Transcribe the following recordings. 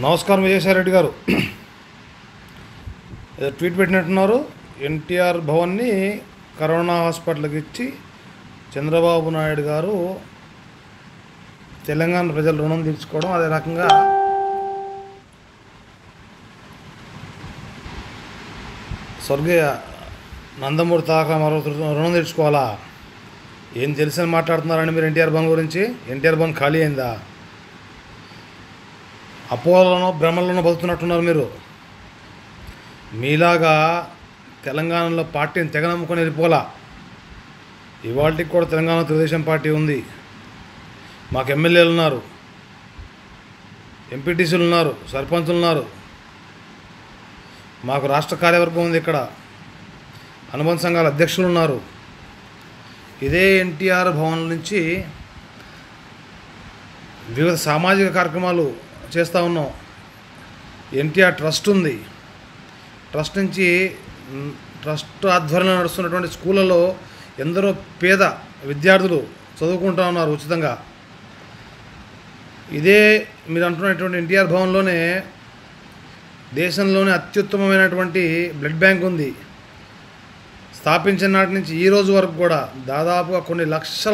నమస్కారం విజయసాయిరెడ్డి గారు ఏదో ట్వీట్ పెట్టినట్టున్నారు ఎన్టీఆర్ భవన్ని కరోనా హాస్పిటల్కి ఇచ్చి చంద్రబాబు నాయుడు గారు తెలంగాణ ప్రజల రుణం తీర్చుకోవడం అదే రకంగా స్వర్గీయ నందమూరి తారక మరో రుణం తీర్చుకోవాలా ఏం తెలిసని మాట్లాడుతున్నారండి మీరు ఎన్టీఆర్ భవన్ గురించి ఎన్టీఆర్ భవన్ ఖాళీ అయిందా అపోహలోనో భ్రమల్లోనో బతుకుతున్నట్టున్నారు మీరు మీలాగా తెలంగాణలో పార్టీని తెగ నమ్ముకొని వెళ్ళిపోలా ఇవాళకి కూడా తెలంగాణ తెలుగుదేశం పార్టీ ఉంది మాకు ఎమ్మెల్యేలు ఉన్నారు ఎంపీటీసీలు ఉన్నారు సర్పంచులు ఉన్నారు మాకు రాష్ట్ర కార్యవర్గం ఉంది ఇక్కడ అనుబంధ సంఘాల అధ్యక్షులు ఉన్నారు ఇదే ఎన్టీఆర్ భవన్ నుంచి వివిధ సామాజిక కార్యక్రమాలు చేస్తూ ఉన్నాం ఎన్టీఆర్ ట్రస్ట్ ఉంది ట్రస్ట్ నుంచి మ్, ట్రస్ట్ ఆధ్వర్యంలో నడుస్తున్నటువంటి స్కూళ్ళలో ఎందరో పేద విద్యార్థులు చదువుకుంటా ఉన్నారు ఉచితంగా ఇదే మీరు అంటున్నటువంటి ఎన్టీఆర్ భవన్లోనే దేశంలోనే అత్యుత్తమమైనటువంటి బ్లడ్ బ్యాంక్ ఉంది స్థాపించిన నాటి నుంచి ఈ రోజు వరకు కూడా దాదాపుగా కొన్ని లక్షల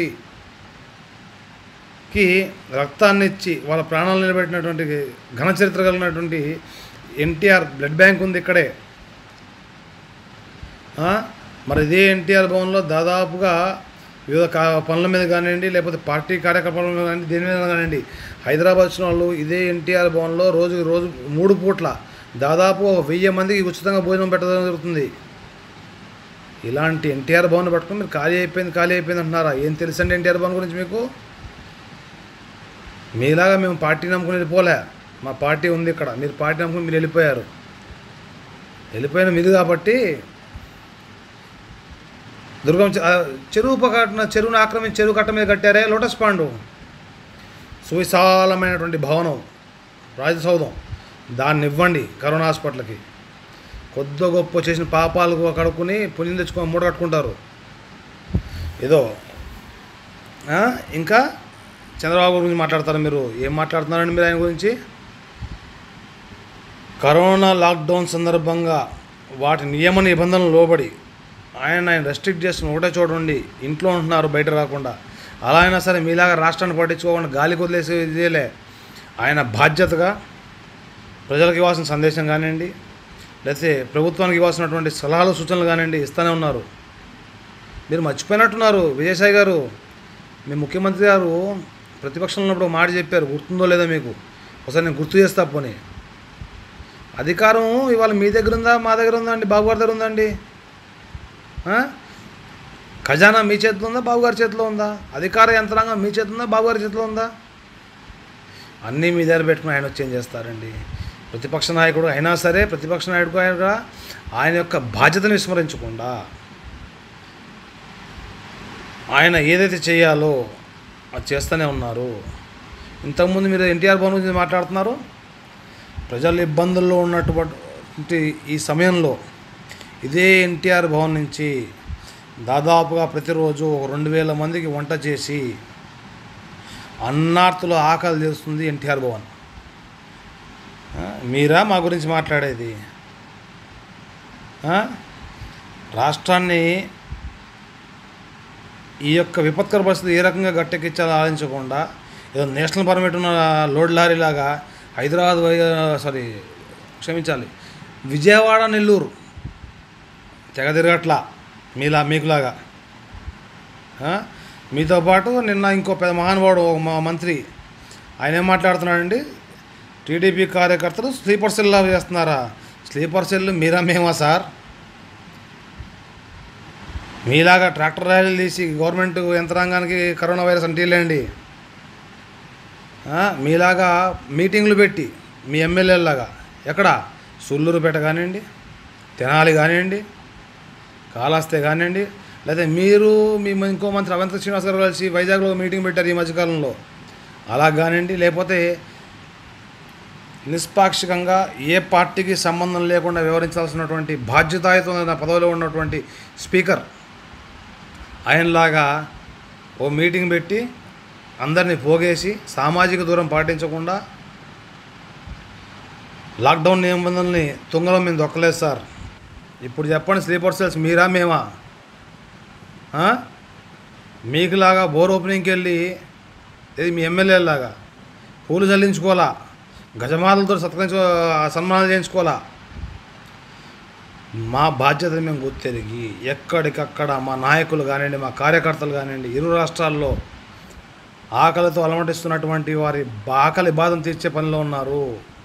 మందికి రక్తాన్ని ఇచ్చి వాళ్ళ ప్రాణాలు నిలబెట్టినటువంటి ఘన చరిత్ర కలిగినటువంటి ఎన్టీఆర్ బ్లడ్ బ్యాంక్ ఉంది ఇక్కడే ఆ? మరి ఇదే ఎన్టీఆర్ భవన్లో దాదాపుగా వివిధ కా పనుల మీద కానివ్వండి లేకపోతే పార్టీ కార్యకలాపాల మీద కానివ్వండి దేని మీద కానివ్వండి హైదరాబాద్ వచ్చిన వాళ్ళు ఇదే ఎన్టీఆర్ భవన్లో రోజు రోజు మూడు పూట్ల దాదాపు ఒక వెయ్యి మందికి ఉచితంగా భోజనం పెట్టడం జరుగుతుంది ఇలాంటి ఎన్టీఆర్ భవన్ పట్టుకుని మీరు ఖాళీ అయిపోయింది ఖాళీ అయిపోయింది అంటున్నారా ఏం తెలుసండి ఎన్టీఆర్ భవన్ గురించి మీకు మీలాగా మేము పార్టీ నమ్ముకుని వెళ్ళిపోలే మా పార్టీ ఉంది ఇక్కడ మీరు పార్టీ నమ్ముకుని మీరు వెళ్ళిపోయారు వెళ్ళిపోయిన మీరు కాబట్టి దుర్గం చె- ఆ, చెరువు పక్కన చెరువును ఆక్రమించి చెరువు కట్ట మీద కట్టారే లోటస్ పాండు సువిశాలమైనటువంటి భవనం రాజసౌధం దాన్ని ఇవ్వండి కరోనా హాస్పిటల్కి కొద్ది గొప్ప చేసిన పాపాలు కడుక్కుని పుణ్యం తెచ్చుకొని మూట కట్టుకుంటారు ఏదో ఆ, ఇంకా చంద్రబాబు గురించి మాట్లాడతారు మీరు ఏం మాట్లాడుతున్నారండి మీరు ఆయన గురించి కరోనా లాక్డౌన్ సందర్భంగా వాటి నియమ నిబంధనలు లోబడి ఆయన ఆయన రెస్ట్రిక్ట్ చేస్తున్న ఒకటే చూడండి ఇంట్లో ఉంటున్నారు బయట రాకుండా అలా అయినా సరే మీలాగా రాష్ట్రాన్ని పట్టించుకోకుండా గాలి వదిలేసి ఇదేలే ఆయన బాధ్యతగా ప్రజలకు ఇవ్వాల్సిన సందేశం కానివ్వండి లేకపోతే ప్రభుత్వానికి ఇవ్వాల్సినటువంటి సలహాలు సూచనలు కానివ్వండి ఇస్తూనే ఉన్నారు మీరు మర్చిపోయినట్టున్నారు విజయసాయి గారు మీ ముఖ్యమంత్రి గారు ప్రతిపక్షంలో ఉన్నప్పుడు ఒక మాట చెప్పారు గుర్తుందో లేదో మీకు ఒకసారి నేను గుర్తు చేస్తా పోనీ అధికారం ఇవాళ మీ దగ్గర ఉందా మా దగ్గర ఉందా అండి బాబు గారి దగ్గర ఉందండి ఆ? ఖజానా మీ చేతిలో ఉందా బాబు గారి చేతిలో ఉందా అధికార యంత్రాంగం మీ చేతిలో ఉందా బాబు గారి చేతిలో ఉందా అన్నీ మీ దగ్గర పెట్టుకుని ఆయన వచ్చి ఏం చేస్తారండి ప్రతిపక్ష నాయకుడు అయినా సరే ప్రతిపక్ష నాయకుడు ఆయన ఆయన యొక్క బాధ్యతను విస్మరించకుండా ఆయన ఏదైతే చేయాలో అది చేస్తూనే ఉన్నారు ఇంతకుముందు మీరు ఎన్టీఆర్ భవన్ గురించి మాట్లాడుతున్నారు ప్రజలు ఇబ్బందుల్లో ఉన్నటువంటి ఈ సమయంలో ఇదే ఎన్టీఆర్ భవన్ నుంచి దాదాపుగా ప్రతిరోజు ఒక రెండు వేల మందికి వంట చేసి అన్నార్తుల ఆకలి తీరుస్తుంది ఎన్టీఆర్ భవన్ ఆ, మీరా మా గురించి మాట్లాడేది ఆ? రాష్ట్రాన్ని ఈ యొక్క విపత్కర పరిస్థితి ఏ రకంగా గట్టెక్కించాలో ఆలోచించకుండా ఏదో నేషనల్ పర్మిట్ ఉన్న లోడ్ లారీ లాగా హైదరాబాద్ వై- సారీ క్షమించాలి విజయవాడ నెల్లూరు తెగ తిరగట్లా మీలా మీకులాగా ఆ? మీతో పాటు నిన్న ఇంకో పెద్ద మహానుభావుడు ఒక మా మంత్రి ఆయన ఏం మాట్లాడుతున్నాడండి టీడీపీ కార్యకర్తలు స్లీపర్ సెల్ లాగా చేస్తున్నారా స్లీపర్ సెల్ మీరా మేమా సార్ మీలాగా ట్రాక్టర్ ర్యాలీలు తీసి గవర్నమెంట్ యంత్రాంగానికి కరోనా వైరస్ అంటీలేండి ఆ, మీలాగా మీటింగ్లు పెట్టి మీ ఎమ్మెల్యేలాగా ఎక్కడ సుల్లూరుపేట కానివ్వండి తెనాలి కానివ్వండి కాళహస్తి కానివ్వండి లేదా మీరు మీ మ- ఇంకో మంత్రి అవంతి శ్రీనివాస్ గారు కలిసి వైజాగ్లో మీటింగ్ పెట్టారు ఈ మధ్యకాలంలో అలా కానివ్వండి లేకపోతే నిష్పాక్షికంగా ఏ పార్టీకి సంబంధం లేకుండా వివరించాల్సినటువంటి బాధ్యతాయుతమైన పదవిలో ఉన్నటువంటి స్పీకర్ ఆయనలాగా ఓ మీటింగ్ పెట్టి అందరినీ పోగేసి సామాజిక దూరం పాటించకుండా లాక్డౌన్ నిబంధనల్ని తుంగలో మేము దొక్కలేదు సార్ ఇప్పుడు చెప్పండి స్లీపర్ సెల్స్ మీరా మేమా ఆ? మీకులాగా బోర్ ఓపెనింగ్కి వెళ్ళి ఇది మీ ఎమ్మెల్యే లాగా పూలు చల్లించుకోవాలా గజమాలతో సత్కరించు సన్మానాలు చేయించుకోవాలా మా బాధ్యతను మేము గుర్తెరిగి ఎక్కడికక్కడ మా నాయకులు కానివ్వండి మా కార్యకర్తలు కానివ్వండి ఇరు రాష్ట్రాల్లో ఆకలితో అలమటిస్తున్నటువంటి వారి ఆకలి బాధను తీర్చే పనిలో ఉన్నారు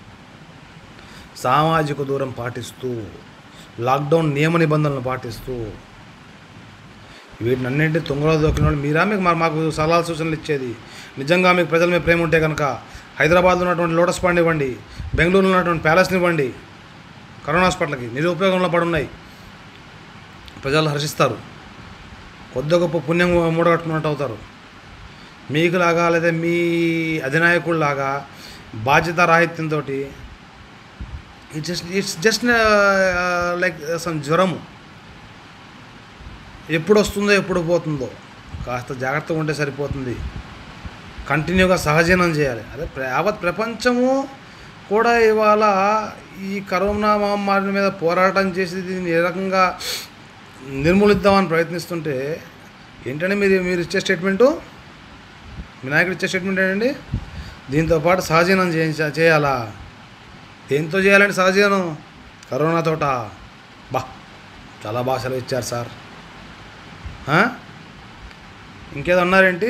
సామాజిక దూరం పాటిస్తూ లాక్డౌన్ నియమ నిబంధనలు పాటిస్తూ వీటిని అన్నింటి తుంగలో దొక్కిన వాళ్ళు మీరా మీకు మా- మాకు సలహా సూచనలు ఇచ్చేది నిజంగా మీకు ప్రజల మీద ప్రేమ ఉంటే కనుక హైదరాబాద్లో ఉన్నటువంటి లోటస్ పాండ్ ఇవ్వండి బెంగళూరులో ఉన్నటువంటి ప్యాలెస్ని ఇవ్వండి కరోనా హాస్పిటల్కి నిరుపయోగంలో పడి ఉన్నాయి ప్రజలు హర్షిస్తారు కొద్ది గొప్ప పుణ్యం మూడగట్టుకున్నట్టు అవుతారు మీకులాగా లేదా మీ అధినాయకుల్లాగా బాధ్యత రాహిత్యంతో it's just it's just like some జ్వరము ఎప్పుడు వస్తుందో ఎప్పుడు పోతుందో కాస్త జాగ్రత్తగా ఉంటే సరిపోతుంది కంటిన్యూగా సహజీవనం చేయాలి అదే ప్ర- యావత్ ప్రపంచము కూడా ఇవాళ ఈ కరోనా మహమ్మారి మీద పోరాటం చేసి దీన్ని ఏ రకంగా నిర్మూలిద్దామని ప్రయత్నిస్తుంటే ఏంటంటే మీరు మీరు ఇచ్చే స్టేట్మెంటు మీ నాయకుడు ఇచ్చే స్టేట్మెంట్ ఏంటండి దీంతో పాటు సహజీవనం చేయించ చేయాలా దేంతో చేయాలండి సహజీవనం కరోనా తోట బా చాలా బాగా సెలవు ఇచ్చారు సార్ ఆ? ఇంకేదో అన్నారేంటి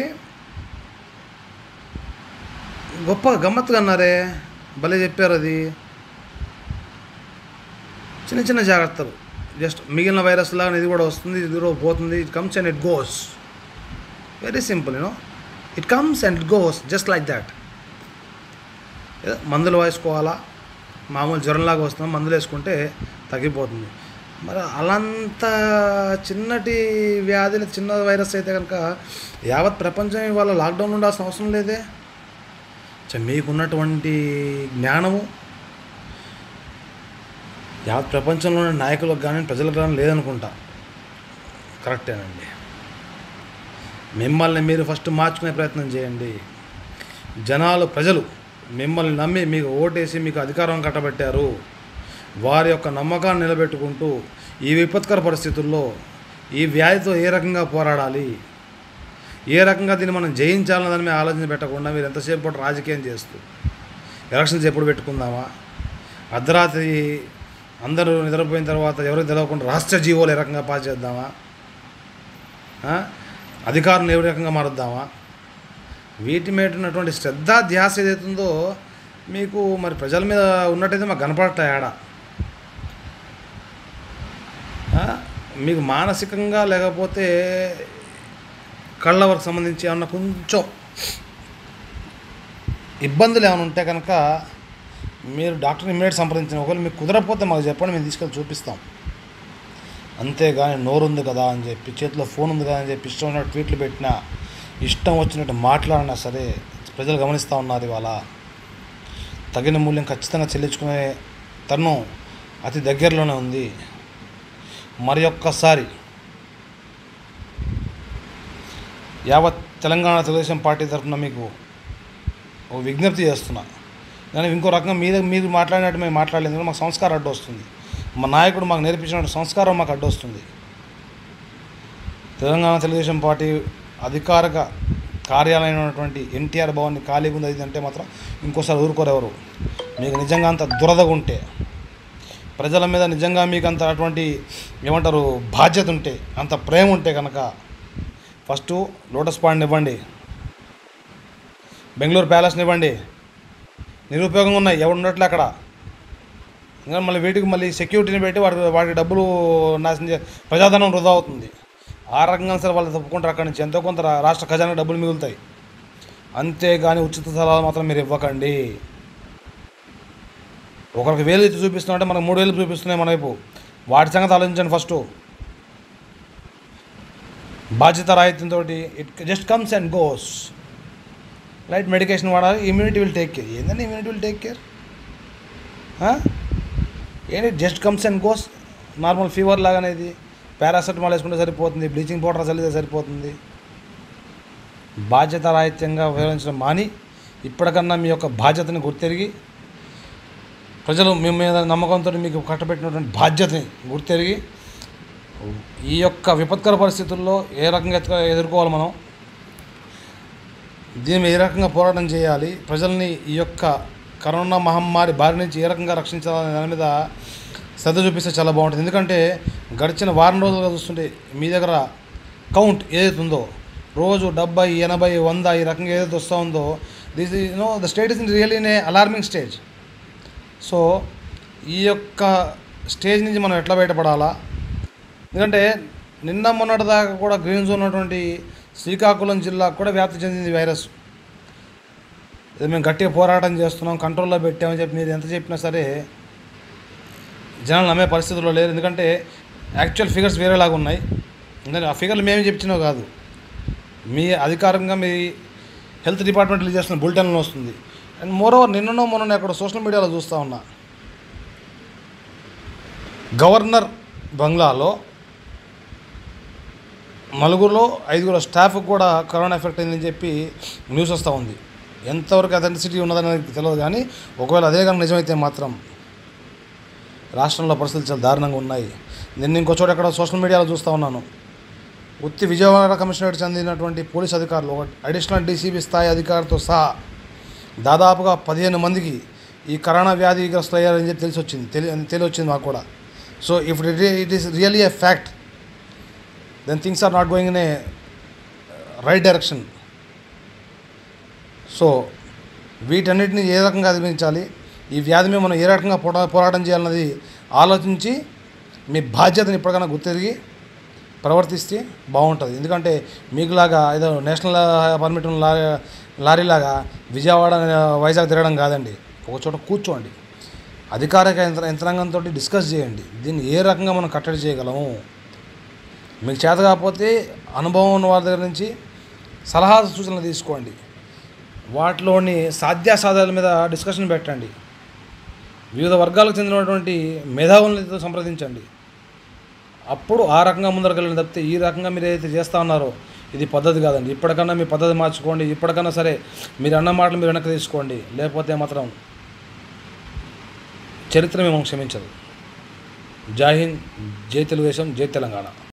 గొప్ప గమ్మత్తుగా అన్నారే భలే చెప్పారు అది చిన్న చిన్న జాగ్రత్తలు జస్ట్ మిగిలిన వైరస్ లాగా ఇది కూడా వస్తుంది ఇది కూడా పోతుంది it comes and it goes very simple you know it comes and it goes just like that మందులు వేసుకోవాలా మామూలు జ్వరంలాగా వస్తున్నాం మందులు వేసుకుంటే తగ్గిపోతుంది మరి అలాంత చిన్నటి వ్యాధి చిన్న వైరస్ అయితే కనుక యావత్ ప్రపంచం ఇవాళ లాక్డౌన్ ఉండాల్సిన అవసరం లేదే చ మీకున్నటువంటి జ్ఞానము యావత్ ప్రపంచంలోని నాయకులకు కానీ ప్రజలకు కానీ లేదనుకుంటా కరెక్టేనండి మిమ్మల్ని మీరు ఫస్ట్ మార్చుకునే ప్రయత్నం చేయండి జనాలు ప్రజలు మిమ్మల్ని నమ్మి మీకు ఓటేసి మీకు అధికారం కట్టబెట్టారు వారి యొక్క నమ్మకాన్ని నిలబెట్టుకుంటూ ఈ విపత్కర పరిస్థితుల్లో ఈ వ్యాధితో ఏ రకంగా పోరాడాలి ఏ రకంగా దీన్ని మనం జయించాలన్న దాని మీద ఆలోచన పెట్టకుండా మీరు ఎంతసేపు పాటు రాజకీయం చేస్తూ ఎలక్షన్స్ ఎప్పుడు పెట్టుకుందామా అర్ధరాత్రి అందరూ నిద్రపోయిన తర్వాత ఎవరికి తెలియకుండా రాష్ట్ర జీవోలు ఏ రకంగా పాస్ చేద్దామా ఆ? అధికారులను ఏ రకంగా మారుద్దామా వీటి మీద ఉన్నటువంటి శ్రద్ధ ధ్యాస ఏదైతుందో మీకు మరి ప్రజల మీద ఉన్నట్టయితే మాకు కనపడతాయి ఆడ ఆ? మీకు మానసికంగా లేకపోతే కళ్ళ వరకు సంబంధించి ఏమన్నా కొంచెం ఇబ్బందులు ఏమైనా ఉంటే కనుక మీరు డాక్టర్ని ఇమీడియట్ సంప్రదించిన ఒకవేళ మీకు కుదరకపోతే మాకు చెప్పండి మేము తీసుకెళ్ళి చూపిస్తాం అంతేగాని నోరు ఉంది కదా అని చెప్పి చేతిలో ఫోన్ ఉంది కదా అని చెప్పి ఇష్టం ఉన్నట్టు ట్వీట్లు పెట్టినా ఇష్టం వచ్చినట్టు మాట్లాడినా సరే ప్రజలు గమనిస్తూ ఉన్నారు ఇవాళ తగిన మూల్యం ఖచ్చితంగా చెల్లించుకునే తరుణం అతి దగ్గరలోనే ఉంది మరి ఒక్కసారి యావత్ తెలంగాణ తెలుగుదేశం పార్టీ తరఫున మీకు ఓ విజ్ఞప్తి చేస్తున్నా కానీ ఇంకో రకంగా మీద మీరు మాట్లాడినట్టు మేము మాట్లాడలేదు ఎందుకంటే మాకు సంస్కారం అడ్డు వస్తుంది మా నాయకుడు మాకు నేర్పించిన సంస్కారం మాకు అడ్డు వస్తుంది తెలంగాణ తెలుగుదేశం పార్టీ అధికారిక కార్యాలయం ఉన్నటువంటి ఎన్టీఆర్ భవన్ని ఖాళీగా ఉంది అది అంటే మాత్రం ఇంకోసారి ఊరుకోరెవరు మీకు నిజంగా అంత దురదగా ఉంటే ప్రజల మీద నిజంగా మీకు అంత అటువంటి ఏమంటారు బాధ్యత ఉంటే అంత ప్రేమ ఉంటే కనుక ఫస్ట్ లోటస్ పాండ్ ఇవ్వండి బెంగళూరు ప్యాలెస్ని ఇవ్వండి నిరుపయోగంగా ఉన్నాయి ఎవడు ఉన్నట్లు అక్కడ ఇంకా మళ్ళీ వీటికి మళ్ళీ సెక్యూరిటీని పెట్టి వాడి వాడి డబ్బులు నాశనం చే ప్రజాధనం వృధా అవుతుంది ఆ రకంగా సరే వాళ్ళు తప్పుకుంటారు అక్కడి నుంచి ఎంతో కొంత రా- రాష్ట్ర ఖజానా డబ్బులు మిగులుతాయి అంతేగాని ఉచిత సలహాలు మాత్రం మీరు ఇవ్వకండి ఒకరికి వేలు ఎత్తి చూపిస్తున్నామంటే మనకు మూడు వేలు చూపిస్తున్నాయి మన వైపు వాటి సంగతి ఆలోచించండి ఫస్ట్ బాధ్యత రాహిత్యంతో it just comes and goes light medication వాడాలి ఇమ్యూనిటీ విల్ టేక్ కేర్ ఏంటంటే ఇమ్యూనిటీ విల్ టేక్ కేర్ ఏంటి just comes and goes normal fever లాగానే ఇది పారాసెటమాల్ వేసుకుంటే సరిపోతుంది బ్లీచింగ్ పౌడర్ చల్లితే సరిపోతుంది బాధ్యత రాహిత్యంగా వ్యవహరించడం మాని ఇప్పటికన్నా మీ యొక్క బాధ్యతని గుర్తెరిగి ప్రజలు మీ మీద నమ్మకంతో మీకు కట్టబెట్టినటువంటి బాధ్యతని గుర్తెరిగి ఈ యొక్క విపత్కర పరిస్థితుల్లో ఏ రకంగా ఎత్తుక- ఎదుర్కోవాలి మనం దీని మీద ఏ రకంగా పోరాటం చేయాలి ప్రజల్ని ఈ యొక్క కరోనా మహమ్మారి బారి నుంచి ఏ రకంగా రక్షించాలనే దాని మీద శ్రద్ధ చూపిస్తే చాలా బాగుంటుంది ఎందుకంటే గడిచిన వారం రోజులుగా చూస్తుంటే మీ దగ్గర కౌంట్ ఏదైతే ఉందో రోజు డెబ్బై ఎనభై వంద ఈ రకంగా ఏదైతే వస్తూ ఉందో దిస్ ఈ no the state is in real in a alarming stage so ఈ యొక్క స్టేజ్ నుంచి మనం ఎట్లా బయటపడాలా ఎందుకంటే నిన్న మొన్నటి దాకా కూడా గ్రీన్ జోన్ ఉన్నటువంటి శ్రీకాకుళం జిల్లాకు కూడా వ్యాప్తి చెందింది ఈ వైరస్ ఇది మేము గట్టిగా పోరాటం చేస్తున్నాం కంట్రోల్లో పెట్టామని చెప్పి మీరు ఎంత చెప్పినా సరే జనాలు నమ్మే పరిస్థితుల్లో లేరు ఎందుకంటే యాక్చువల్ ఫిగర్స్ వేరేలాగా ఉన్నాయి ఎందుకంటే ఆ ఫిగర్లు మేము చెప్తున్నావు కాదు మీ అధికారంగా మీ హెల్త్ డిపార్ట్మెంట్ రిలీజ్ చేస్తున్న బులెటిన్లో వస్తుంది అండ్ మోరోవర్ నిన్ననో మొన్న అక్కడ సోషల్ మీడియాలో చూస్తూ ఉన్నా గవర్నర్ బంగ్లాలో నలుగురిలో ఐదుగురు స్టాఫ్ కూడా కరోనా ఎఫెక్ట్ అయిందని చెప్పి న్యూస్ వస్తూ ఉంది ఎంతవరకు అథెంటిసిటీ ఉన్నదని నాకు తెలియదు కానీ ఒకవేళ అదే కానీ నిజమైతే మాత్రం రాష్ట్రంలో పరిస్థితులు చాలా దారుణంగా ఉన్నాయి నిన్న ఇంకో చోట ఎక్కడ సోషల్ మీడియాలో చూస్తూ ఉన్నాను ఉత్తి విజయవాడ కమిషనరేట్ చెందినటువంటి పోలీస్ అధికారులు ఒక అడిషనల్ డీసీబీ స్థాయి అధికారితో సహా దాదాపుగా పదిహేను మందికి ఈ కరోనా వ్యాధిగ్రస్తులు అయ్యారని చెప్పి తెలిసి వచ్చింది తెలి తెలిసి వచ్చింది మాకు కూడా so if it it is really a fact then things are not going in a right direction so వీటన్నిటిని ఏ రకంగా అధిగమించాలి ఈ వ్యాధి మీద మనం ఏ రకంగా పోరా పోరాటం చేయాలన్నది ఆలోచించి మీ బాధ్యతని ఇప్పటికైనా గుర్తెరిగి ప్రవర్తిస్తే బాగుంటుంది ఎందుకంటే మీకులాగా ఏదో నేషనల్ పర్మిట్ ఉన్న లారీ లారీలాగా విజయవాడ వైజాగ్ తిరగడం కాదండి ఒక చోట కూర్చోండి అధికారిక యంత్ర యంత్రాంగంతో డిస్కస్ చేయండి దీన్ని ఏ రకంగా మనం కట్టడి చేయగలము మీకు చేత కాకపోతే అనుభవం ఉన్న వారి దగ్గర నుంచి సలహా సూచనలు తీసుకోండి వాటిలోని సాధ్యాసాధ్యాల మీద డిస్కషన్ పెట్టండి వివిధ వర్గాలకు చెందినటువంటి మేధావులతో సంప్రదించండి అప్పుడు ఆ రకంగా ముందరకెళ్ళిన తప్పితే ఈ రకంగా మీరు ఏదైతే చేస్తూ ఉన్నారో ఇది పద్ధతి కాదండి ఇప్పటికన్నా మీ పద్ధతి మార్చుకోండి ఇప్పటికన్నా సరే మీరు అన్న మాటలు మీరు వెనక్కి తీసుకోండి లేకపోతే మాత్రం చరిత్ర మేము క్షమించదు జై హింద్ జై తెలుగుదేశం జై తెలంగాణ